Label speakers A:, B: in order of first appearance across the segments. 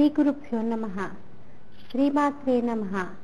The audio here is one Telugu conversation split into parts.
A: గురుభ్యో నమ శ్రీమాత్రే నమ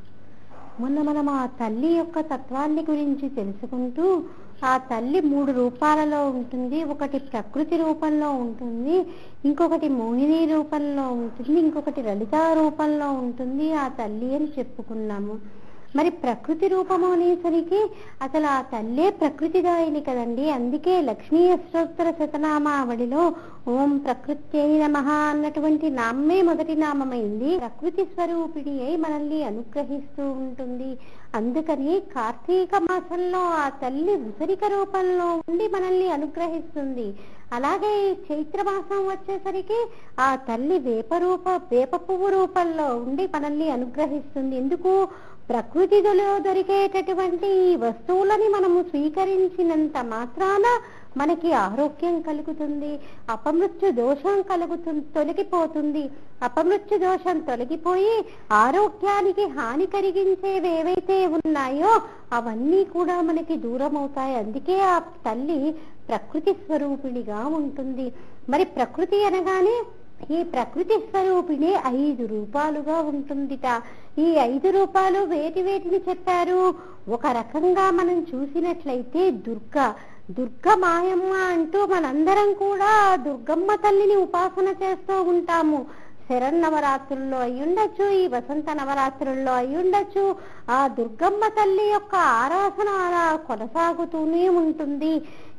A: మొన్న మనం ఆ తల్లి యొక్క తత్వాన్ని గురించి తెలుసుకుంటూ ఆ తల్లి మూడు రూపాలలో ఉంటుంది ఒకటి ప్రకృతి రూపంలో ఉంటుంది ఇంకొకటి మోహిని రూపంలో ఉంటుంది ఇంకొకటి లలిత రూపంలో ఉంటుంది ఆ తల్లి అని చెప్పుకున్నాము మరి ప్రకృతి రూపము అనేసరికి అసలు ఆ తల్లే ప్రకృతిదాయిని కదండి అందుకే లక్ష్మీ అష్టోత్తర శతనామావళిలో ఓం ప్రకృత్యై నమః అన్నటువంటి నామే మొదటి నామమైంది ప్రకృతి స్వరూపిణి అయి మనల్ని అనుగ్రహిస్తూ ఉంటుంది అందుకని కార్తీక మాసంలో ఆ తల్లి ఉసరిక రూపంలో ఉండి మనల్ని అనుగ్రహిస్తుంది అలాగే ఈ చైత్ర మాసం వచ్చేసరికి ఆ తల్లి వేప రూప వేప పువ్వు రూపంలో ఉండి మనల్ని అనుగ్రహిస్తుంది ఎందుకు ప్రకృతిలో దొరికేటటువంటి ఈ వస్తువులని మనము స్వీకరించినంత మాత్రాన మనకి ఆరోగ్యం కలుగుతుంది అపమృత్యు దోషం కలుగుతుంది తొలగిపోతుంది అపమృత్యు దోషం తొలగిపోయి ఆరోగ్యానికి హాని కలిగించేవి ఏవైతే ఉన్నాయో అవన్నీ కూడా మనకి దూరం అవుతాయి అందుకే ఆ తల్లి ప్రకృతి స్వరూపిణిగా ఉంటుంది మరి ప్రకృతి అనగానే ఈ ప్రకృతి స్వరూపిణి ఐదు రూపాలుగా ఉంటుందిట ఈ ఐదు రూపాలు వేటి వేటిని చెప్పారు ఒక రకంగా మనం చూసినట్లయితే దుర్గ దుర్గ మాయమ్మ అంటూ మనందరం కూడా దుర్గమ్మ తల్లిని ఉపాసన చేస్తూ ఉంటాము శరన్నవరాత్రుల్లో అయ్యుండొచ్చు ఈ వసంత నవరాత్రుల్లో అయ్యుండొచ్చు ఆ దుర్గమ్మ తల్లి యొక్క ఆరాధన అలా కొనసాగుతూనే ఉంటుంది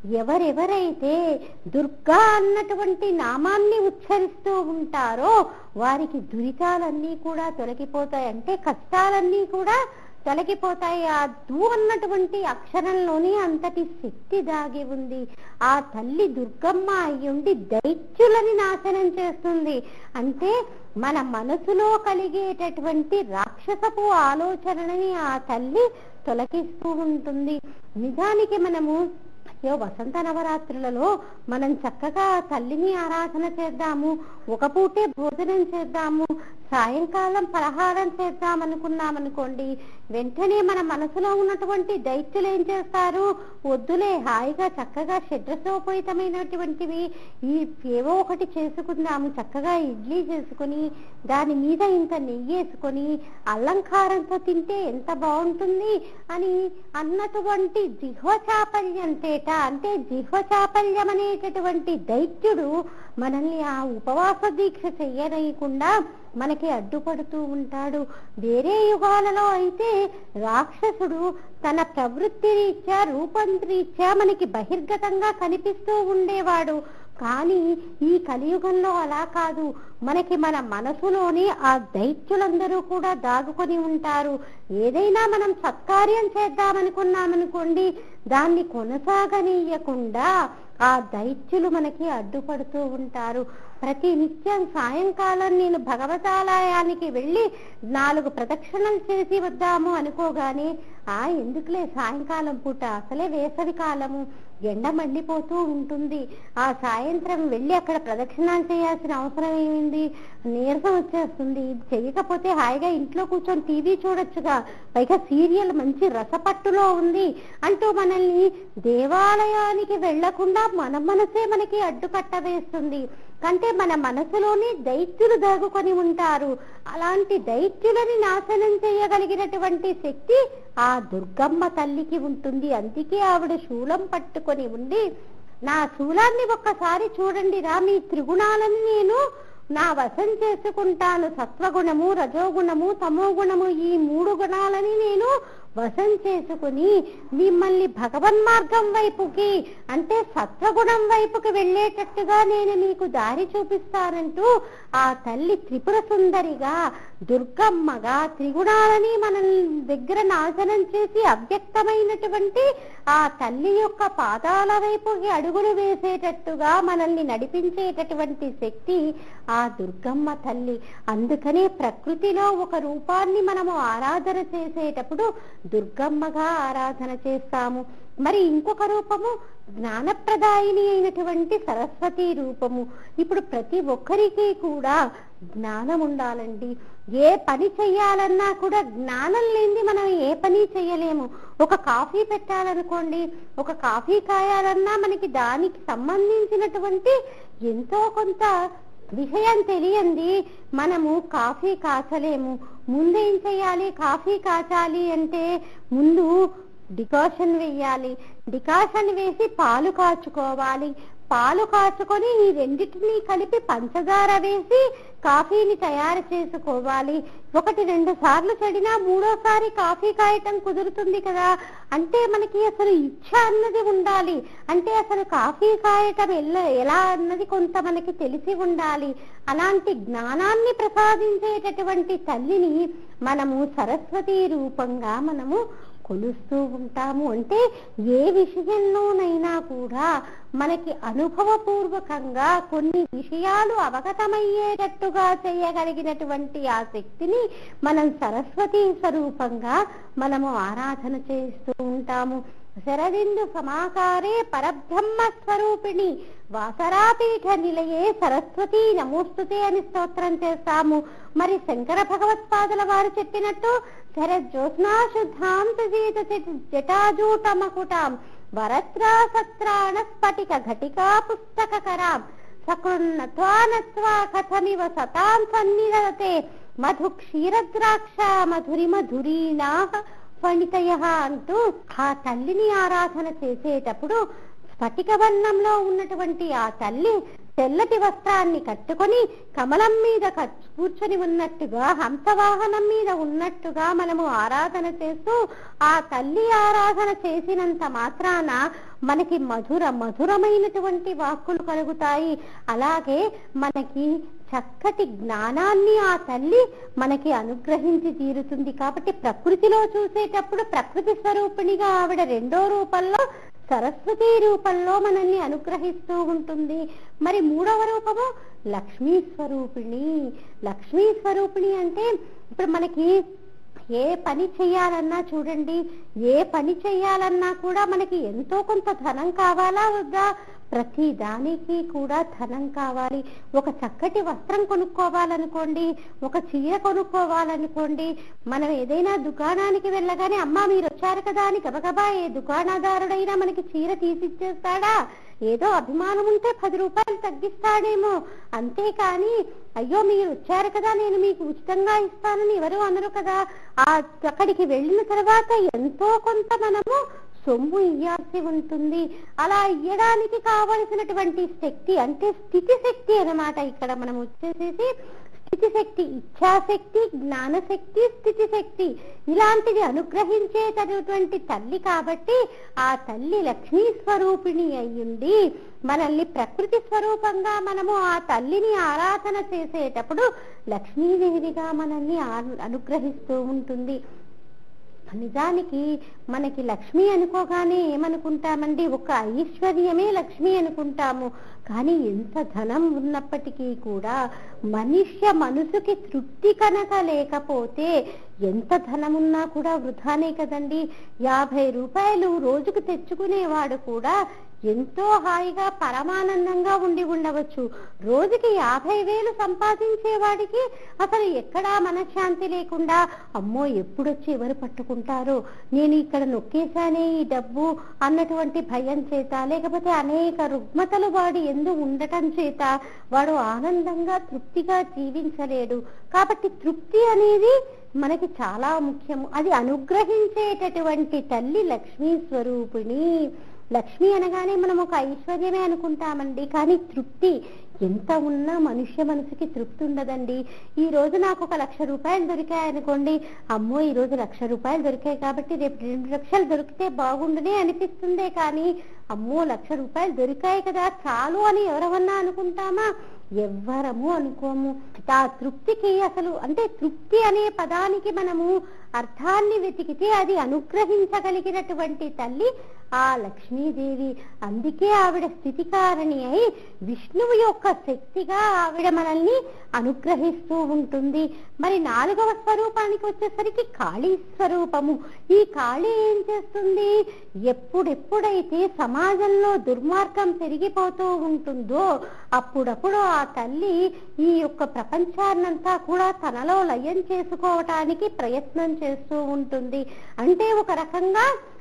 A: ఎవరెవరైతే దుర్గా అన్నటువంటి నామాన్ని ఉచ్చరిస్తూ ఉంటారో వారికి దురితాలన్నీ కూడా తొలగిపోతాయి అంటే కష్టాలన్నీ కూడా తొలగిపోతాయి ఆ దు అన్నటువంటి అక్షరంలోనే అంతటి శక్తి దాగి ఉంది ఆ తల్లి దుర్గమ్మ అయ్యుండి దైత్యులని నాశనం చేస్తుంది అంటే మన మనసులో కలిగేటటువంటి రాక్షసపు ఆలోచనని ఆ తల్లి తొలగిస్తూ ఉంటుంది నిజానికి మనము అయ్యో వసంత నవరాత్రులలో మనం చక్కగా తల్లిని ఆరాధన చేద్దాము ఒక పూటే భోజనం చేద్దాము సాయంకాలం పలహారం చేద్దాం అనుకున్నాం అనుకోండి వెంటనే మన మనసులో ఉన్నటువంటి దైత్యులు ఏం చేస్తారు వద్దులే హాయిగా చక్కగా షడ్రసోపేతమైనటువంటివి ఈ ఏవో ఒకటి చేసుకుందాము చక్కగా ఇడ్లీ చేసుకొని దాని మీద ఇంత నెయ్యి వేసుకొని అలంకారంతో తింటే ఎంత బాగుంటుంది అని అన్నటువంటి జిహ్వచాపల్యం తేట అంటే జిహ్వచాపల్యం అనేటటువంటి దైత్యుడు మనల్ని ఆ ఉపవాస దీక్ష చెయ్యనీయకుండా మనకి అడ్డుపడుతూ ఉంటాడు వేరే యుగాలలో అయితే రాక్షసుడు తన ప్రవృత్తి రీత్యా రూపం రీత్యా మనకి బహిర్గతంగా కనిపిస్తూ ఉండేవాడు కానీ ఈ కలియుగంలో అలా కాదు మనకి మన మనసులోని ఆ దైత్యులందరూ కూడా దాగుకొని ఉంటారు ఏదైనా మనం సత్కార్యం చేద్దామనుకున్నామనుకోండి దాన్ని కొనసాగనీయకుండా ఆ దైత్యులు మనకి అడ్డుపడుతూ ఉంటారు ప్రతి నిత్యం సాయంకాలం నేను భగవతాలయానికి వెళ్ళి నాలుగు ప్రదక్షిణలు చేసి వద్దాము అనుకోగానే ఆ ఎందుకులే సాయంకాలం పూట అసలే వేసవి కాలము ఎండ మండిపోతూ ఉంటుంది ఆ సాయంత్రం వెళ్ళి అక్కడ ప్రదక్షిణాలు చేయాల్సిన అవసరం ఏమింది నీరసం వచ్చేస్తుంది ఇది చెయ్యకపోతే హాయిగా ఇంట్లో కూర్చొని టీవీ చూడొచ్చుగా పైగా సీరియల్ మంచి రసపట్టులో ఉంది అంటూ మనల్ని దేవాలయానికి వెళ్లకుండా మన మనసే మనకి అడ్డుకట్ట వేస్తుంది కంటే మన మనసులోనే దైత్యులు దాగుకొని ఉంటారు అలాంటి దైత్యులని నాశనం చేయగలిగినటువంటి శక్తి ఆ దుర్గమ్మ తల్లికి ఉంటుంది అందుకే ఆవిడ శూలం పట్టుకొని ఉండి నా శూలాన్ని ఒక్కసారి చూడండి రా మీ త్రిగుణాలని నేను నా వశం చేసుకుంటాను సత్వగుణము రజోగుణము తమో గుణము ఈ మూడు గుణాలని నేను వశం చేసుకుని మిమ్మల్ని భగవన్ మార్గం వైపుకి అంటే సత్వగుణం వైపుకి వెళ్ళేటట్టుగా నేను మీకు దారి చూపిస్తానంటూ ఆ తల్లి త్రిపుర సుందరిగా దుర్గమ్మగా త్రిగుణాలని మన దగ్గర నాశనం చేసి అవ్యక్తమైనటువంటి ఆ తల్లి యొక్క పాదాల వైపుకి అడుగులు వేసేటట్టుగా మనల్ని నడిపించేటటువంటి శక్తి ఆ దుర్గమ్మ తల్లి అందుకనే ప్రకృతిలో ఒక రూపాన్ని మనము ఆరాధన చేసేటప్పుడు దుర్గమ్మగా ఆరాధన చేస్తాము మరి ఇంకొక రూపము జ్ఞానప్రదాయిని అయినటువంటి సరస్వతి రూపము ఇప్పుడు ప్రతి ఒక్కరికి కూడా జ్ఞానం ఉండాలండి ఏ పని చెయ్యాలన్నా కూడా జ్ఞానం లేనిది మనం ఏ పని చెయ్యలేము ఒక కాఫీ పెట్టాలనుకోండి ఒక కాఫీ కాయాలన్నా మనకి దానికి సంబంధించినటువంటి ఎంతో కొంత విషయం తెలియంది మనము కాఫీ కాచలేము ముందేం చేయాలి కాఫీ కాచాలి అంటే ముందు డికాషన్ వేయాలి డికాషన్ వేసి పాలు కాచుకోవాలి పాలు కాచుకొని ఈ రెండింటిని కలిపి పంచదార వేసి కాఫీని తయారు చేసుకోవాలి ఒకటి రెండు సార్లు చెడినా మూడోసారి కాఫీ కాయటం కుదురుతుంది కదా అంటే మనకి అసలు ఇచ్చ అన్నది ఉండాలి అంటే అసలు కాఫీ కాయటం ఎలా ఎలా అన్నది కొంత మనకి తెలిసి ఉండాలి అలాంటి జ్ఞానాన్ని ప్రసాదించేటటువంటి తల్లిని మనము సరస్వతి రూపంగా మనము కొలుస్తూ ఉంటాము అంటే ఏ విషయంలోనైనా కూడా మనకి అనుభవపూర్వకంగా కొన్ని విషయాలు అవగతమయ్యేటట్టుగా చేయగలిగినటువంటి ఆ శక్తిని మనం సరస్వతి స్వరూపంగా మనము ఆరాధన చేస్తూ ఉంటాము శరదిందు సమాకారే పరబ్రహ్మ స్వరూపిణి వాసరాపీఠ నిలయే సరస్వతి నమోస్తుతే అని స్తోత్రం చేస్తాము మరి శంకర భగవత్పాదుల వారు చెప్పినట్టు శరజ్యోత్స్నా శుద్ధాం సుజీత జటాజూటమకుటాం వరత్రా సత్రాణ స్ఫటిక ఘటికా పుస్తక కరాం సకృన్నత్వా నత్వా కథమివ సతాం సన్నిరతే మధు క్షీరద్రాక్ష మధురి మధురీనా ఫణితయ అంటూ ఆ తల్లిని ఆరాధన చేసేటప్పుడు స్ఫటిక వర్ణంలో ఉన్నటువంటి ఆ తల్లి తెల్లటి వస్త్రాన్ని కట్టుకొని కమలం మీద కచ్- కూర్చొని ఉన్నట్టుగా హంసవాహనం మీద ఉన్నట్టుగా మనము ఆరాధన చేస్తూ ఆ తల్లి ఆరాధన చేసినంత మాత్రాన మనకి మధుర మధురమైనటువంటి వాక్కులు కలుగుతాయి అలాగే మనకి చక్కటి జ్ఞానాన్ని ఆ తల్లి మనకి అనుగ్రహించి తీరుతుంది కాబట్టి ప్రకృతిలో చూసేటప్పుడు ప్రకృతి స్వరూపిణిగా ఆవిడ రెండో రూపంలో సరస్వతి రూపంలో మనల్ని అనుగ్రహిస్తూ ఉంటుంది మరి మూడవ రూపము లక్ష్మీ స్వరూపిణి లక్ష్మీ స్వరూపిణి అంటే ఇప్పుడు మనకి ఏ పని చేయాలన్నా చూడండి ఏ పని చేయాలన్నా కూడా మనకి ఎంతో కొంత ధనం కావాలా వద్దా ప్రతి దానికి కూడా ధనం కావాలి ఒక చక్కటి వస్త్రం కొనుక్కోవాలనుకోండి ఒక చీర కొనుక్కోవాలనుకోండి మనం ఏదైనా దుకాణానికి వెళ్ళగానే అమ్మా మీరు వచ్చారు కదా అని గబగబా ఏ దుకాణదారుడైనా మనకి చీర తీసిచ్చేస్తాడా ఏదో అభిమానం ఉంటే పది రూపాయలు తగ్గిస్తాడేమో అంతేకాని అయ్యో మీరు వచ్చారు కదా నేను మీకు ఉచితంగా ఇస్తానని ఎవరు అనరు కదా ఆ అక్కడికి వెళ్ళిన తర్వాత ఎంతో కొంత మనము సొమ్ము ఇయ్యాల్సి ఉంటుంది అలా ఇయ్యడానికి కావలసినటువంటి శక్తి అంటే స్థితి శక్తి అన్నమాట ఇక్కడ మనం వచ్చేసేసి స్థితి శక్తి ఇచ్ఛాశక్తి జ్ఞానశక్తి స్థితి శక్తి ఇలాంటిది అనుగ్రహించేటటువంటి తల్లి కాబట్టి ఆ తల్లి లక్ష్మీ స్వరూపిణి అయ్యుండి మనల్ని ప్రకృతి స్వరూపంగా మనము ఆ తల్లిని ఆరాధన చేసేటప్పుడు లక్ష్మీదేవిగా మనల్ని ఆ- అనుగ్రహిస్తూ ఉంటుంది నిజానికి మనకి లక్ష్మి అనుకోగానే ఏమనుకుంటామండి ఒక ఐశ్వర్యమే లక్ష్మి అనుకుంటాము కానీ ఎంత ధనం ఉన్నప్పటికీ కూడా మనుష్య మనసుకి తృప్తి కనుక లేకపోతే ఎంత ధనం ఉన్నా కూడా వృధానే కదండి యాభై రూపాయలు రోజుకు తెచ్చుకునేవాడు కూడా ఎంతో హాయిగా పరమానందంగా ఉండి ఉండవచ్చు రోజుకి యాభై వేలు సంపాదించేవాడికి అసలు ఎక్కడా మనశ్శాంతి లేకుండా అమ్మో ఎప్పుడొచ్చి ఎవరు పట్టుకుంటారో నేను ఇక్కడ నొక్కేశానే ఈ డబ్బు అన్నటువంటి భయం చేత లేకపోతే అనేక రుగ్మతలు వాడు ఎందు ఉండటం చేత వాడు ఆనందంగా తృప్తిగా జీవించలేడు కాబట్టి తృప్తి అనేది మనకి చాలా ముఖ్యము అది అనుగ్రహించేటటువంటి తల్లి లక్ష్మీ స్వరూపిణి లక్ష్మి అనగానే మనం ఒక ఐశ్వర్యమే అనుకుంటామండి కానీ తృప్తి ఎంత ఉన్నా మనుష్య మనసుకి తృప్తి ఉండదండి ఈ రోజు నాకు ఒక లక్ష రూపాయలు దొరికాయి అనుకోండి అమ్మో ఈ రోజు లక్ష రూపాయలు దొరికాయి కాబట్టి రేపు రెండు లక్షలు దొరికితే బాగుండనే అనిపిస్తుందే కానీ అమ్మో లక్ష రూపాయలు దొరికాయి కదా చాలు అని ఎవరమన్నా అనుకుంటామా ఎవ్వరము అనుకోము ఆ తృప్తికి అసలు అంటే తృప్తి అనే పదానికి మనము అర్థాన్ని వెతికితే అది అనుగ్రహించగలిగినటువంటి తల్లి ఆ లక్ష్మీదేవి అందుకే ఆవిడ స్థితికారణి అయి విష్ణువు యొక్క శక్తిగా ఆవిడ మనల్ని అనుగ్రహిస్తూ ఉంటుంది మరి నాలుగవ స్వరూపానికి వచ్చేసరికి కాళీ స్వరూపము ఈ కాళీ ఏం చేస్తుంది ఎప్పుడెప్పుడైతే సమాజంలో దుర్మార్గం పెరిగిపోతూ ఉంటుందో అప్పుడప్పుడు ఆ తల్లి ఈ యొక్క ప్రపంచాన్నంతా కూడా తనలో లయం చేసుకోవటానికి ప్రయత్నం చేస్తూ ఉంటుంది అంటే ఒక రకంగా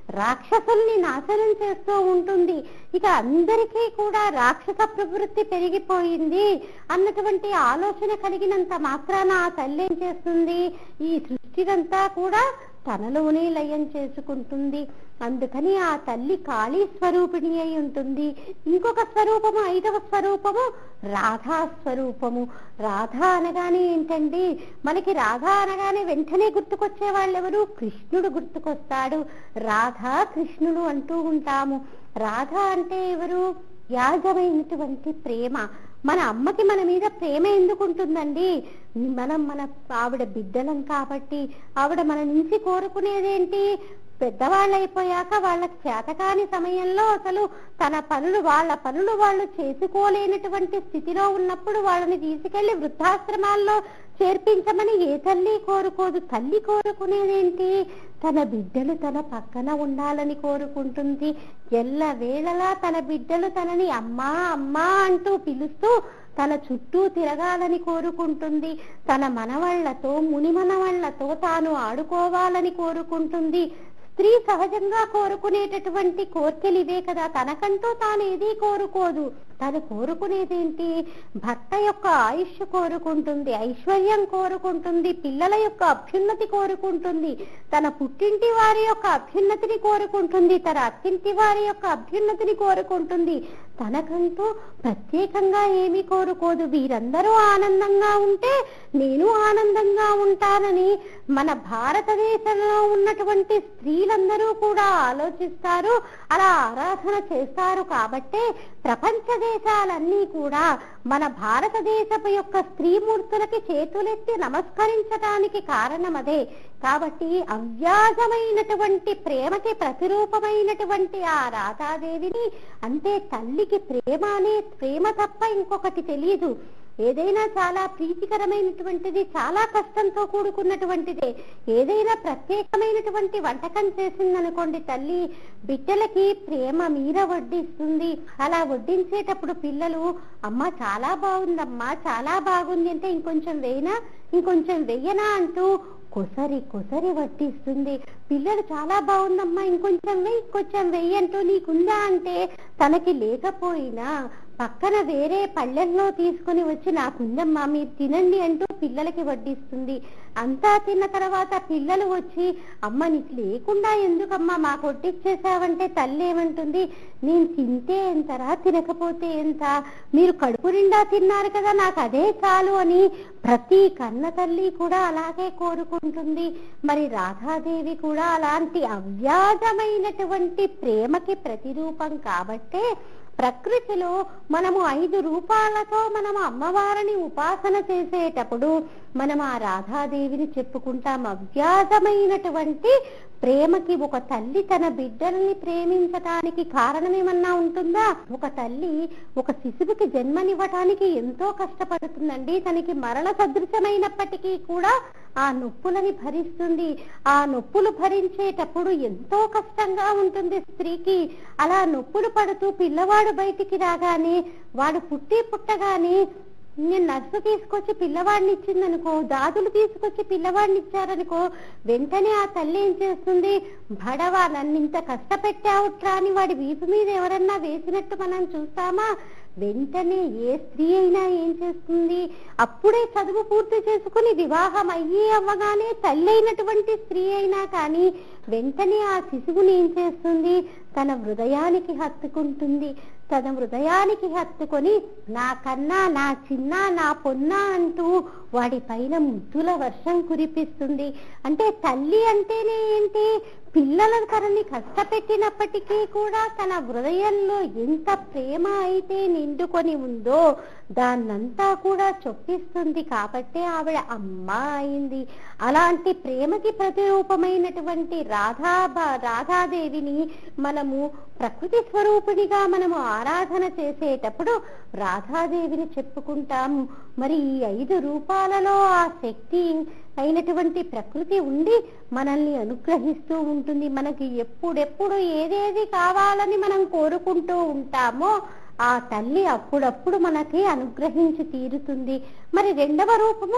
A: రాక్షసుల్ని నాశనం చేస్తూ ఉంటుంది ఇక అందరికీ కూడా రాక్షస ప్రవృత్తి పెరిగిపోయింది అన్నటువంటి ఆలోచన కలిగినంత మాత్రాన ఆ తల్లి ఏం చేస్తుంది ఈ సృష్టినంతా కూడా తనలోనే లయం చేసుకుంటుంది అందుకని ఆ తల్లి కాళీ స్వరూపిణి అయి ఉంటుంది ఇంకొక స్వరూపము ఐదవ స్వరూపము రాధా స్వరూపము రాధా అనగానే ఏంటండి మనకి రాధా అనగానే వెంటనే గుర్తుకొచ్చే వాళ్ళెవరు కృష్ణుడు గుర్తుకొస్తాడు రాధా కృష్ణుడు అంటూ ఉంటాము రాధ అంటే ఎవరు యాజమైనటువంటి ప్రేమ మన అమ్మకి మన మీద ప్రేమ ఎందుకు ఉంటుందండి మనం మన ఆవిడ బిడ్డలం కాబట్టి ఆవిడ మన నుంచి కోరుకునేదేంటి పెద్దవాళ్ళు అయిపోయాక వాళ్ళకి చేతకాని సమయంలో అసలు తన పనులు వాళ్ళ పనులు వాళ్ళు చేసుకోలేనటువంటి స్థితిలో ఉన్నప్పుడు వాళ్ళని తీసుకెళ్లి వృద్ధాశ్రమాల్లో చేర్పించమని ఏ తల్లి కోరుకోదు తల్లి కోరుకునేదేంటి తన బిడ్డలు తన పక్కన ఉండాలని కోరుకుంటుంది ఎల్ల వేళలా తన బిడ్డలు తనని అమ్మా అమ్మా అంటూ పిలుస్తూ తన చుట్టూ తిరగాలని కోరుకుంటుంది తన మనవళ్లతో ముని మనవళ్లతో తాను ఆడుకోవాలని కోరుకుంటుంది స్త్రీ సహజంగా కోరుకునేటటువంటి కోర్కెలు ఇవే కదా తనకంటూ తాను ఏదీ కోరుకోదు తను కోరుకునేదేంటి భర్త యొక్క ఆయుష్ కోరుకుంటుంది ఐశ్వర్యం కోరుకుంటుంది పిల్లల యొక్క అభ్యున్నతి కోరుకుంటుంది తన పుట్టింటి వారి యొక్క అభ్యున్నతిని కోరుకుంటుంది తన అత్తింటి వారి యొక్క అభ్యున్నతిని కోరుకుంటుంది తనకంటూ ప్రత్యేకంగా ఏమీ కోరుకోదు వీరందరూ ఆనందంగా ఉంటే నేను ఆనందంగా ఉంటానని మన భారతదేశంలో ఉన్నటువంటి స్త్రీలందరూ కూడా ఆలోచిస్తారు అలా ఆరాధన చేస్తారు కాబట్టే ప్రపంచ దేశాలన్నీ కూడా మన భారతదేశపు యొక్క స్త్రీమూర్తులకి చేతులెత్తి నమస్కరించడానికి కారణం అదే కాబట్టి అవ్యాజమైనటువంటి ప్రేమకి ప్రతిరూపమైనటువంటి ఆ రాధాదేవిని అంటే తల్లికి ప్రేమ అనే ప్రేమ తప్ప ఇంకొకటి తెలియదు ఏదైనా చాలా ప్రీతికరమైనటువంటిది చాలా కష్టంతో కూడుకున్నటువంటిదే ఏదైనా ప్రత్యేకమైనటువంటి వంటకం చేసిందనుకోండి తల్లి బిడ్డలకి ప్రేమ మీర వడ్డిస్తుంది అలా వడ్డించేటప్పుడు పిల్లలు అమ్మ చాలా బాగుందమ్మా చాలా బాగుంది అంటే ఇంకొంచెం వేయనా ఇంకొంచెం వెయ్యనా అంటూ కొసరి కొసరి వడ్డిస్తుంది పిల్లలు చాలా బాగుందమ్మా ఇంకొంచెం వెయ్యి ఇంకొంచెం వెయ్యి అంటూ నీకుందా అంటే తనకి లేకపోయినా పక్కన వేరే పళ్ళెల్లో తీసుకొని వచ్చి నాకుందమ్మా మీరు తినండి అంటూ పిల్లలకి వడ్డిస్తుంది అంతా తిన్న తర్వాత పిల్లలు వచ్చి అమ్మ నీకు లేకుండా ఎందుకమ్మా మాకు వడ్డిచ్చేసావంటే తల్లి ఏమంటుంది నేను తింటే ఎంతరా తినకపోతే ఎంత మీరు కడుపు నిండా తిన్నారు కదా నాకు అదే చాలు అని ప్రతి కన్న తల్లి కూడా అలాగే కోరుకుంటుంది మరి రాధాదేవి కూడా అలాంటి అవ్యాజమైనటువంటి ప్రేమకి ప్రతిరూపం కాబట్టే ప్రకృతిలో మనము ఐదు రూపాలతో మనము అమ్మవారిని ఉపాసన చేసేటప్పుడు మనం ఆ రాధాదేవిని చెప్పుకుంటాం అవ్యాజమైనటువంటి ప్రేమకి ఒక తల్లి తన బిడ్డల్ని ప్రేమించటానికి కారణం ఏమన్నా ఉంటుందా ఒక తల్లి ఒక శిశువుకి జన్మనివ్వటానికి ఎంతో కష్టపడుతుందండి తనకి మరణ సదృశమైనప్పటికీ కూడా ఆ నొప్పులని భరిస్తుంది ఆ నొప్పులు భరించేటప్పుడు ఎంతో కష్టంగా ఉంటుంది స్త్రీకి అలా నొప్పులు పడుతూ పిల్లవాడు బయటికి రాగానే వాడు పుట్టి పుట్టగానే నేను నర్సు తీసుకొచ్చి పిల్లవాడిని ఇచ్చిందనుకో దాదులు తీసుకొచ్చి పిల్లవాడిని ఇచ్చారనుకో వెంటనే ఆ తల్లి ఏం చేస్తుంది భడవా నన్ను ఇంత కష్టపెట్టావుట్రా అని వాడి వీపు మీద ఎవరన్నా వేసినట్టు మనం చూస్తామా వెంటనే ఏ స్త్రీ అయినా ఏం చేస్తుంది అప్పుడే చదువు పూర్తి చేసుకుని వివాహం అయ్యి అవ్వగానే తల్లి అయినటువంటి స్త్రీ అయినా కానీ వెంటనే ఆ శిశువుని ఏం చేస్తుంది తన హృదయానికి హత్తుకుంటుంది తన హృదయానికి హత్తుకొని నా కన్నా నా చిన్న నా పొన్న అంటూ వాడి పైన ముద్దుల వర్షం కురిపిస్తుంది అంటే తల్లి అంటేనే ఏంటి పిల్లల తనని కష్టపెట్టినప్పటికీ కూడా తన హృదయంలో ఎంత ప్రేమ అయితే నిండుకొని ఉందో దాన్నంతా కూడా చొప్పిస్తుంది కాబట్టే ఆవిడ అమ్మ అయింది అలాంటి ప్రేమకి ప్రతిరూపమైనటువంటి రాధా బ- రాధాదేవిని మనము ప్రకృతి స్వరూపిణిగా మనము ఆరాధన చేసేటప్పుడు రాధాదేవిని చెప్పుకుంటాము మరి ఈ ఐదు రూపాలలో ఆ శక్తి అయినటువంటి ప్రకృతి ఉండి మనల్ని అనుగ్రహిస్తూ ఉంటుంది మనకి ఎప్పుడెప్పుడు ఏదేది కావాలని మనం కోరుకుంటూ ఉంటామో ఆ తల్లి అప్పుడప్పుడు మనకి అనుగ్రహించి తీరుతుంది మరి రెండవ రూపము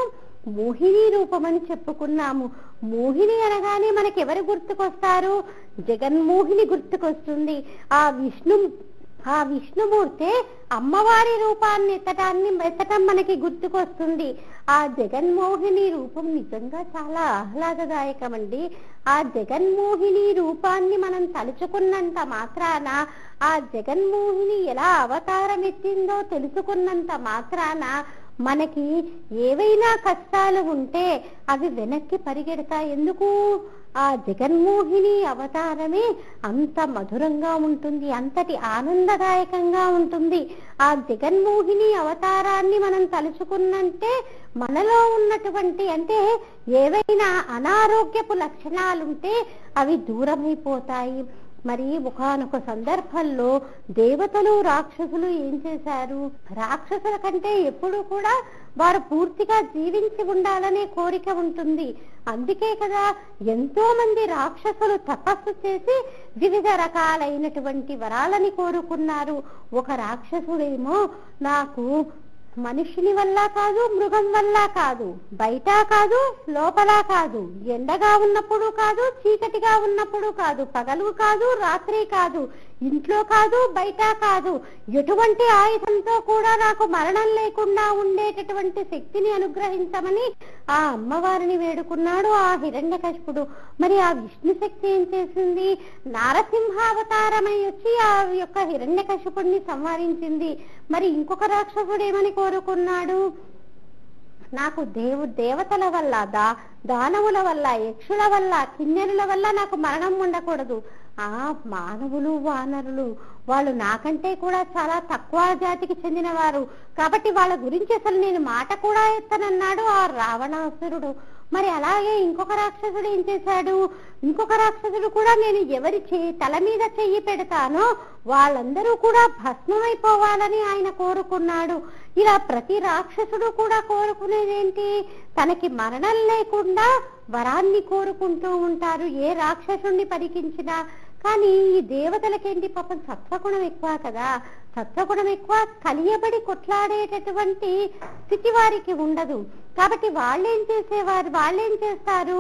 A: మోహిని రూపమని చెప్పుకున్నాము మోహిని అనగానే మనకి ఎవరు గుర్తుకొస్తారు జగన్మోహిని గుర్తుకొస్తుంది ఆ విష్ణు ఆ విష్ణుమూర్తే అమ్మవారి రూపాన్ని ఎత్తటాన్ని ఎత్తటం మనకి గుర్తుకొస్తుంది ఆ జగన్మోహిని రూపం నిజంగా చాలా ఆహ్లాదదాయకమండి ఆ జగన్మోహిని రూపాన్ని మనం తలుచుకున్నంత మాత్రాన ఆ జగన్మోహిని ఎలా అవతారం ఎత్తిందో తెలుసుకున్నంత మాత్రాన మనకి ఏవైనా కష్టాలు ఉంటే అవి వెనక్కి పరిగెడతాయి ఎందుకు ఆ జగన్మోహిని అవతారమే అంత మధురంగా ఉంటుంది అంతటి ఆనందదాయకంగా ఉంటుంది ఆ జగన్మోహిని అవతారాన్ని మనం తలుచుకున్నంటే మనలో ఉన్నటువంటి అంటే ఏవైనా అనారోగ్యపు లక్షణాలుంటే అవి దూరమైపోతాయి మరి ఒకనొక సందర్భంలో దేవతలు రాక్షసులు ఏం చేశారు రాక్షసుల కంటే ఎప్పుడు కూడా వారు పూర్తిగా జీవించి ఉండాలనే కోరిక ఉంటుంది అందుకే కదా ఎంతో మంది రాక్షసులు తపస్సు చేసి వివిధ రకాలైనటువంటి వరాలని కోరుకున్నారు ఒక రాక్షసుడేమో నాకు మనిషిని వల్ల కాదు మృగం వల్ల కాదు బయట కాదు లోపల కాదు ఎండగా ఉన్నప్పుడు కాదు చీకటిగా ఉన్నప్పుడు కాదు పగలు కాదు రాత్రి కాదు ఇంట్లో కాదు బయట కాదు ఎటువంటి ఆయుధంతో కూడా నాకు మరణం లేకుండా ఉండేటటువంటి శక్తిని అనుగ్రహించమని ఆ అమ్మవారిని వేడుకున్నాడు ఆ హిరణ్యకశిపుడు మరి ఆ విష్ణు శక్తి ఏం చేసింది నారసింహావతారమై వచ్చి ఆ యొక్క హిరణ్యకశిపుడిని సంహరించింది మరి ఇంకొక రాక్షసుడు ఏమని కోరుకున్నాడు నాకు దేవు దేవతల వల్ల దా దానవుల వల్ల యక్షుల వల్ల కిన్నెరుల వల్ల నాకు మరణం ఉండకూడదు ఆ మానవులు వానరులు వాళ్ళు నాకంటే కూడా చాలా తక్కువ జాతికి చెందినవారు కాబట్టి వాళ్ళ గురించి అసలు నేను మాట కూడా ఎత్తనన్నాడు ఆ రావణాసురుడు మరి అలాగే ఇంకొక రాక్షసుడు ఏం చేశాడు ఇంకొక రాక్షసుడు కూడా నేను ఎవరి చే- తల మీద చెయ్యి పెడతానో వాళ్ళందరూ కూడా భస్మమైపోవాలని ఆయన కోరుకున్నాడు ఇలా ప్రతి రాక్షసుడు కూడా కోరుకునేదేంటి తనకి మరణం లేకుండా వరాన్ని కోరుకుంటూ ఉంటారు ఏ రాక్షసుణ్ణి పరికించినా కానీ ఈ దేవతలకేంటి పాపం సత్వగుణం ఎక్కువ కదా సత్వగుణం ఎక్కువ కలియబడి కొట్లాడేటటువంటి స్థితి వారికి ఉండదు కాబట్టి వాళ్ళేం చేసేవారు వాళ్ళేం చేస్తారు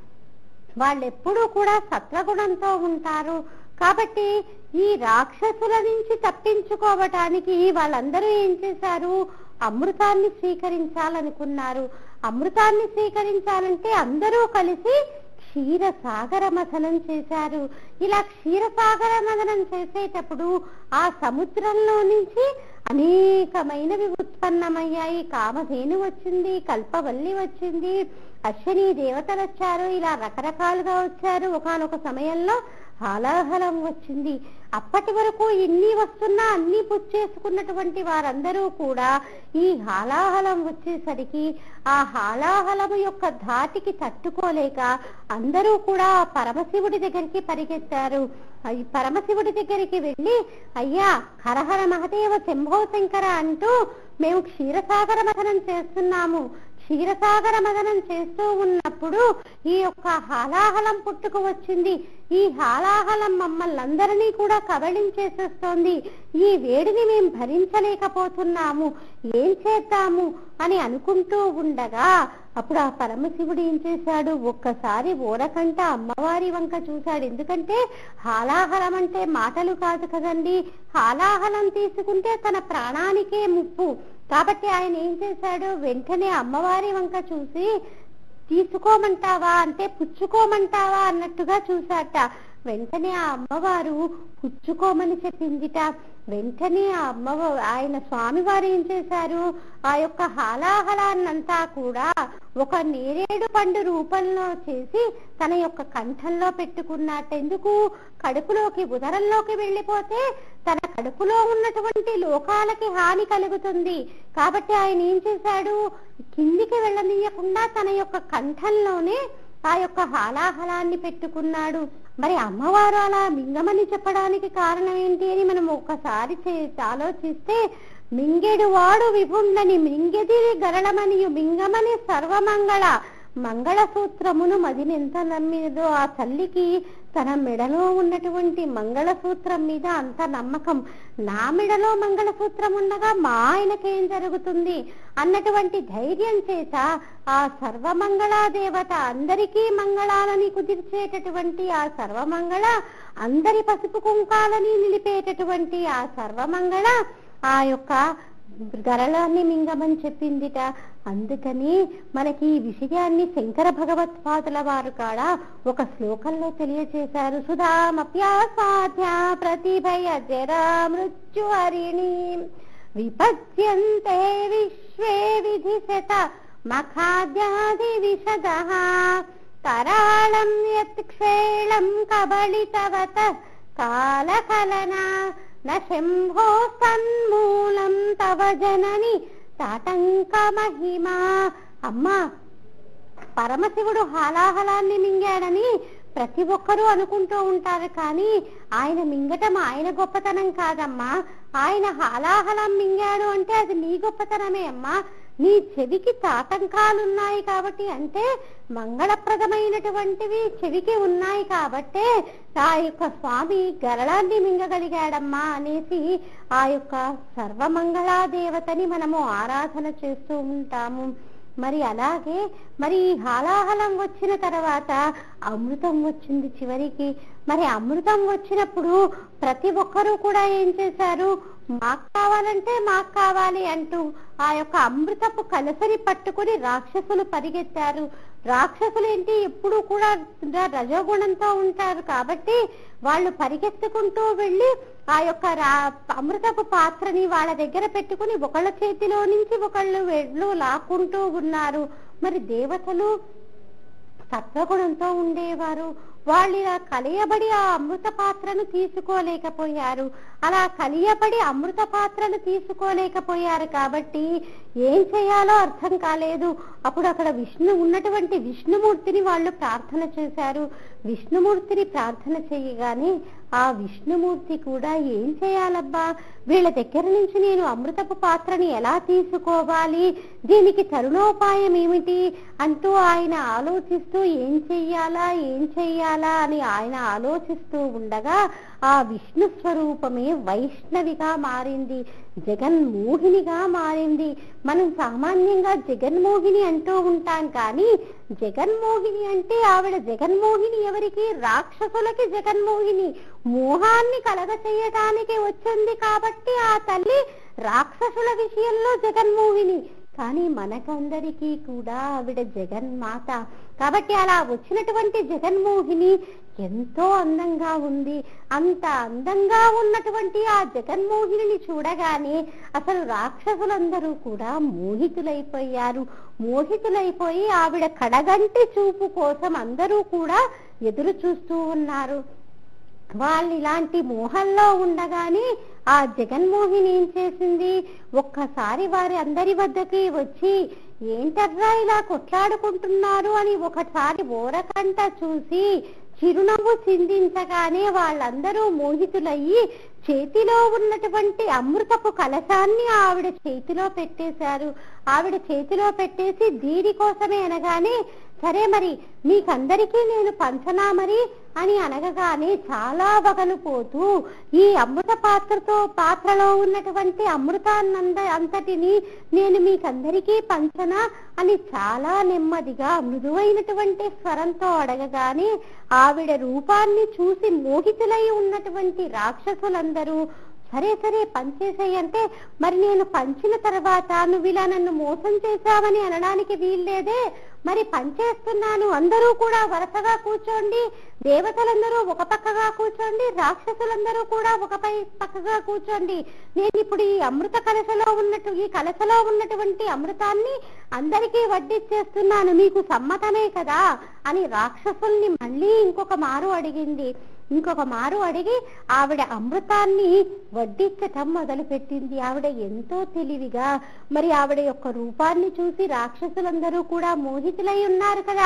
A: వాళ్ళెప్పుడూ కూడా సత్వగుణంతో ఉంటారు కాబట్టి ఈ రాక్షసుల నుంచి తప్పించుకోవటానికి వాళ్ళందరూ ఏం చేశారు అమృతాన్ని స్వీకరించాలనుకున్నారు అమృతాన్ని స్వీకరించాలంటే అందరూ కలిసి క్షీరసాగర మథనం చేశారు ఇలా క్షీరసాగర మథనం చేసేటప్పుడు ఆ సముద్రంలో నుంచి అనేకమైనవి ఉత్పన్నమయ్యాయి కామధేను వచ్చింది కల్పవల్లి వచ్చింది అశ్విని దేవతలు వచ్చారు ఇలా రకరకాలుగా వచ్చారు ఒకానొక సమయంలో హాలాహలం వచ్చింది అప్పటి వరకు ఎన్ని వస్తున్నా అన్ని పుచ్చేసుకున్నటువంటి వారందరూ కూడా ఈ హాలాహలం వచ్చేసరికి ఆ హాలాహలము యొక్క ధాటికి తట్టుకోలేక అందరూ కూడా ఆ పరమశివుడి దగ్గరికి పరిగెత్తారు ఈ పరమశివుడి దగ్గరికి వెళ్ళి అయ్యా హరహర మహదేవ శంభో శంకర అంటూ మేము క్షీరసాగర మథనం చేస్తున్నాము క్షీరసాగర మదనం చేస్తూ ఉన్నప్పుడు ఈ యొక్క హాలాహలం పుట్టుకు వచ్చింది ఈ హాలాహలం మమ్మల్ని అందరినీ కూడా కబళించేసేస్తోంది ఈ వేడిని మేము భరించలేకపోతున్నాము ఏం చేద్దాము అని అనుకుంటూ ఉండగా అప్పుడు ఆ పరమశివుడు ఏం చేశాడు ఒక్కసారి ఓరకంట అమ్మవారి వంక చూశాడు ఎందుకంటే హాలాహలం అంటే మాటలు కాదు కదండి హాలాహలం తీసుకుంటే తన ప్రాణానికే ముప్పు కాబట్టి ఆయన ఏం చేశాడు వెంటనే అమ్మవారి వంక చూసి తీసుకోమంటావా అంటే పుచ్చుకోమంటావా అన్నట్టుగా చూశాట వెంటనే ఆ అమ్మవారు పుచ్చుకోమని చెప్పిందిట వెంటనే ఆ అమ్మ ఆయన స్వామివారు ఏం చేశారు ఆ యొక్క హాలాహలాన్నంతా కూడా ఒక నేరేడు పండు రూపంలో చేసి తన యొక్క కంఠంలో పెట్టుకున్నట్ట ఎందుకు కడుపులోకి ఉదరంలోకి వెళ్ళిపోతే తన కడుపులో ఉన్నటువంటి లోకాలకి హాని కలుగుతుంది కాబట్టి ఆయన ఏం చేశాడు కిందికి వెళ్ళనీయకుండా తన యొక్క కంఠంలోనే ఆ యొక్క హాలాహలాన్ని పెట్టుకున్నాడు మరి అమ్మవారు అలా మింగమని చెప్పడానికి కారణం ఏంటి అని మనం ఒక్కసారి చే- ఆలోచిస్తే మింగెడు వాడు విభుండని మింగెదిరి గరళమనియు మింగమని సర్వమంగళ మంగళసూత్రమును మదినెంత నమ్మినదో ఆ తల్లికి తన మెడలో ఉన్నటువంటి మంగళసూత్రం మీద అంత నమ్మకం నా మెడలో మంగళసూత్రం ఉండగా మా ఆయనకేం జరుగుతుంది అన్నటువంటి ధైర్యం చేత ఆ సర్వమంగళ దేవత అందరికీ మంగళాలని కుదిర్చేటటువంటి ఆ సర్వమంగళ అందరి పసుపు కుంకాలని నిలిపేటటువంటి ఆ సర్వమంగళ ఆ యొక్క గరళాన్ని మింగమని చెప్పిందిట అందుకని మనకి ఈ విషయాన్ని శంకర భగవత్పాదుల వారు కాడ ఒక శ్లోకంలో తెలియచేశారు సుధామప్యాసాధ్య ప్రతిభయ జర మృత్యు హరిణి విపద్యంతే విశ్వే విధిశత మఖాద్యాది విశద కరాళం యత్క్షేళం కబళితవత కాలకలనా న శంభో సన్మూలం తవ జనని తాటంక మహిమా అమ్మా పరమశివుడు హాలాహలాన్ని మింగాడని ప్రతి ఒక్కరూ అనుకుంటూ ఉంటారు కానీ ఆయన మింగటం ఆయన గొప్పతనం కాదమ్మా ఆయన హాలాహలం మింగాడు అంటే అది నీ గొప్పతనమే అమ్మా నీ చెవికి తాటంకాలున్నాయి కాబట్టి అంటే మంగళప్రదమైనటువంటివి చెవికి ఉన్నాయి కాబట్టే ఆ యొక్క స్వామి గరళాన్ని మింగగలిగాడమ్మా అనేసి ఆ యొక్క సర్వమంగళా దేవతని మనము ఆరాధన చేస్తూ ఉంటాము మరి అలాగే మరి ఈ హాలాహలం వచ్చిన తర్వాత అమృతం వచ్చింది చివరికి మరి అమృతం వచ్చినప్పుడు ప్రతి ఒక్కరూ కూడా ఏం చేశారు మాకు కావాలంటే మాకు కావాలి అంటూ ఆ యొక్క అమృతపు కలసరి పట్టుకుని రాక్షసులు పరిగెత్తారు రాక్షసులు ఏంటి ఎప్పుడు కూడా రజోగుణంతో ఉంటారు కాబట్టి వాళ్ళు పరిగెత్తుకుంటూ వెళ్ళి ఆ యొక్క రా అమృతపు పాత్రని వాళ్ళ దగ్గర పెట్టుకుని ఒకళ్ళ చేతిలో నుంచి ఒకళ్ళు వెళ్ళు లాక్కుంటూ ఉన్నారు మరి దేవతలు సత్వగుణంతో ఉండేవారు వాళ్ళు ఇలా కలియబడి ఆ అమృత పాత్రను తీసుకోలేకపోయారు అలా కలియబడి అమృత పాత్రను తీసుకోలేకపోయారు కాబట్టి ఏం చేయాలో అర్థం కాలేదు అప్పుడు అక్కడ విష్ణు ఉన్నటువంటి విష్ణుమూర్తిని వాళ్ళు ప్రార్థన చేశారు విష్ణుమూర్తిని ప్రార్థన చేయగానే ఆ విష్ణుమూర్తి కూడా ఏం చేయాలబ్బా వీళ్ళ దగ్గర నుంచి నేను అమృతపు పాత్రని ఎలా తీసుకోవాలి దీనికి తరుణోపాయం ఏమిటి అంటూ ఆయన ఆలోచిస్తూ ఏం చెయ్యాలా ఏం చెయ్యాలా అని ఆయన ఆలోచిస్తూ ఉండగా ఆ విష్ణు స్వరూపమే వైష్ణవిగా మారింది జగన్మోహినిగా మారింది మనం సామాన్యంగా జగన్మోహిని అంటూ ఉంటాం కానీ జగన్మోహిని అంటే ఆవిడ జగన్మోహిని ఎవరికి రాక్షసులకి జగన్మోహిని మోహాన్ని కలగ చేయటానికి వచ్చింది కాబట్టి ఆ తల్లి రాక్షసుల విషయంలో జగన్మోహిని కానీ మనకందరికీ కూడా ఆవిడ జగన్మాత కాబట్టి అలా వచ్చినటువంటి జగన్మోహిని ఎంతో అందంగా ఉంది అంత అందంగా ఉన్నటువంటి ఆ జగన్మోహిని చూడగానే అసలు రాక్షసులందరూ కూడా మోహితులైపోయారు మోహితులైపోయి ఆవిడ కడగంటి చూపు కోసం అందరూ కూడా ఎదురు చూస్తూ ఉన్నారు వాళ్ళు ఇలాంటి మోహంలో ఉండగానే ఆ జగన్మోహిని ఏం చేసింది ఒక్కసారి వారి అందరి వద్దకి వచ్చి ఏంటర్రా ఇలా కొట్లాడుకుంటున్నారు అని ఒకసారి ఓరకంట చూసి చిరునవ్వు చిందించగానే వాళ్ళందరూ మోహితులయ్యి చేతిలో ఉన్నటువంటి అమృతపు కలశాన్ని ఆవిడ చేతిలో పెట్టేశారు ఆవిడ చేతిలో పెట్టేసి దీనికోసమే అనగానే సరే మరి మీకందరికీ నేను పంచనా మరి అని అనగగానే చాలా వగలు పోతూ ఈ అమృత పాత్రతో పాత్రలో ఉన్నటువంటి అమృతాన్నంద అంతటిని నేను మీకందరికీ పంచనా అని చాలా నెమ్మదిగా మృదువైనటువంటి స్వరంతో అడగగానే ఆవిడ రూపాన్ని చూసి మోహితులై ఉన్నటువంటి రాక్షసులందరూ సరే సరే పంచేసేయి అంటే మరి నేను పంచిన తర్వాత నువ్వు ఇలా నన్ను మోసం చేశావని అనడానికి వీల్లేదే మరి పంచేస్తున్నాను అందరూ కూడా వరుసగా కూర్చోండి దేవతలందరూ ఒక పక్కగా కూర్చోండి రాక్షసులందరూ కూడా ఒక పై పక్కగా కూర్చోండి నేను ఇప్పుడు ఈ అమృత కలశలో ఉన్నట్టు ఈ కలశలో ఉన్నటువంటి అమృతాన్ని అందరికీ వడ్డిచ్చేస్తున్నాను మీకు సమ్మతమే కదా అని రాక్షసుల్ని మళ్ళీ ఇంకొక మారు అడిగింది ఇంకొక మారు అడిగి ఆవిడ అమృతాన్ని వడ్డించటం మొదలు పెట్టింది ఆవిడ ఎంతో తెలివిగా మరి ఆవిడ యొక్క రూపాన్ని చూసి రాక్షసులందరూ కూడా మోహితులై ఉన్నారు కదా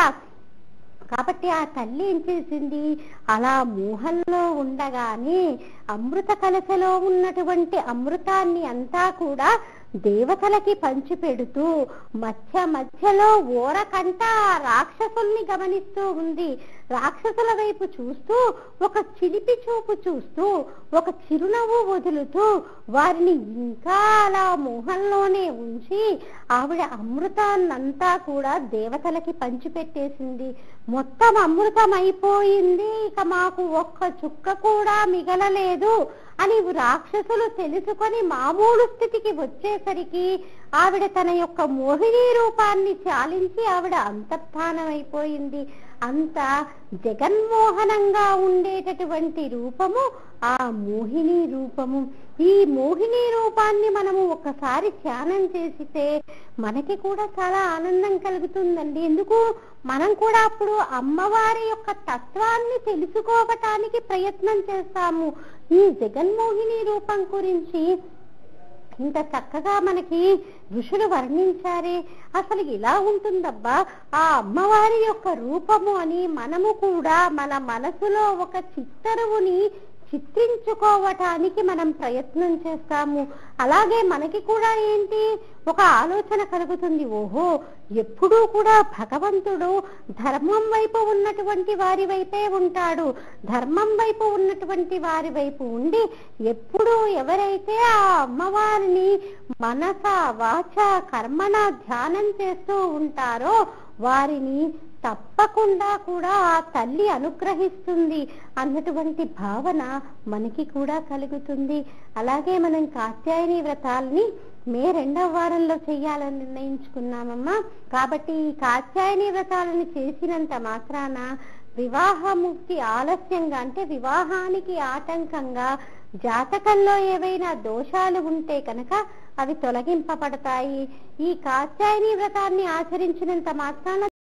A: కాబట్టి ఆ తల్లి ఏం చేసింది అలా మోహంలో ఉండగానే అమృత కలశలో ఉన్నటువంటి అమృతాన్ని అంతా కూడా దేవతలకి పంచిపెడుతూ మధ్య మధ్యలో ఓరకంట రాక్షసుల్ని గమనిస్తూ ఉంది రాక్షసుల వైపు చూస్తూ ఒక చిలిపి చూపు చూస్తూ ఒక చిరునవ్వు వదులుతూ వారిని ఇంకా అలా మోహంలోనే ఉంచి ఆవిడ అమృతాన్నంతా కూడా దేవతలకి పంచిపెట్టేసింది మొత్తం అమృతం అయిపోయింది ఇక మాకు ఒక్క చుక్క కూడా మిగలలేదు అని రాక్షసులు తెలుసుకొని మామూలు స్థితికి వచ్చేసరికి ఆవిడ తన యొక్క మోహిని రూపాన్ని చాలించి ఆవిడ అంతర్ధానం అయిపోయింది అంత జగన్మోహనంగా ఉండేటటువంటి రూపము ఆ మోహిని రూపము ఈ మోహిని రూపాన్ని మనము ఒకసారి ధ్యానం చేసితే మనకి కూడా చాలా ఆనందం కలుగుతుందండి ఎందుకు మనం కూడా అప్పుడు అమ్మవారి యొక్క తత్వాన్ని తెలుసుకోవటానికి ప్రయత్నం చేస్తాము ఈ జగన్మోహిని రూపం గురించి ఇంత చక్కగా మనకి ఋషులు వర్ణించారే అసలు ఇలా ఉంటుందబ్బా ఆ అమ్మవారి యొక్క రూపము అని మనము కూడా మన మనసులో ఒక చిత్తరువుని చిత్రించుకోవటానికి మనం ప్రయత్నం చేస్తాము అలాగే మనకి కూడా ఏంటి ఒక ఆలోచన కలుగుతుంది ఓహో ఎప్పుడూ కూడా భగవంతుడు ధర్మం వైపు ఉన్నటువంటి వారి వైపే ఉంటాడు ధర్మం వైపు ఉన్నటువంటి వారి వైపు ఉండి ఎప్పుడు ఎవరైతే ఆ అమ్మవారిని మనస వాచ కర్మణ ధ్యానం చేస్తూ ఉంటారో వారిని తప్పకుండా కూడా ఆ తల్లి అనుగ్రహిస్తుంది అన్నటువంటి భావన మనకి కూడా కలుగుతుంది అలాగే మనం కాత్యాయని వ్రతాలని మే రెండవ వారంలో చెయ్యాలని నిర్ణయించుకున్నామమ్మా కాబట్టి ఈ కాత్యాయని వ్రతాలను చేసినంత మాత్రాన వివాహముక్తి ఆలస్యంగా అంటే వివాహానికి ఆటంకంగా జాతకంలో ఏవైనా దోషాలు ఉంటే కనుక అవి తొలగింపబడతాయి ఈ కాత్యాయని వ్రతాన్ని ఆచరించినంత మాత్రాన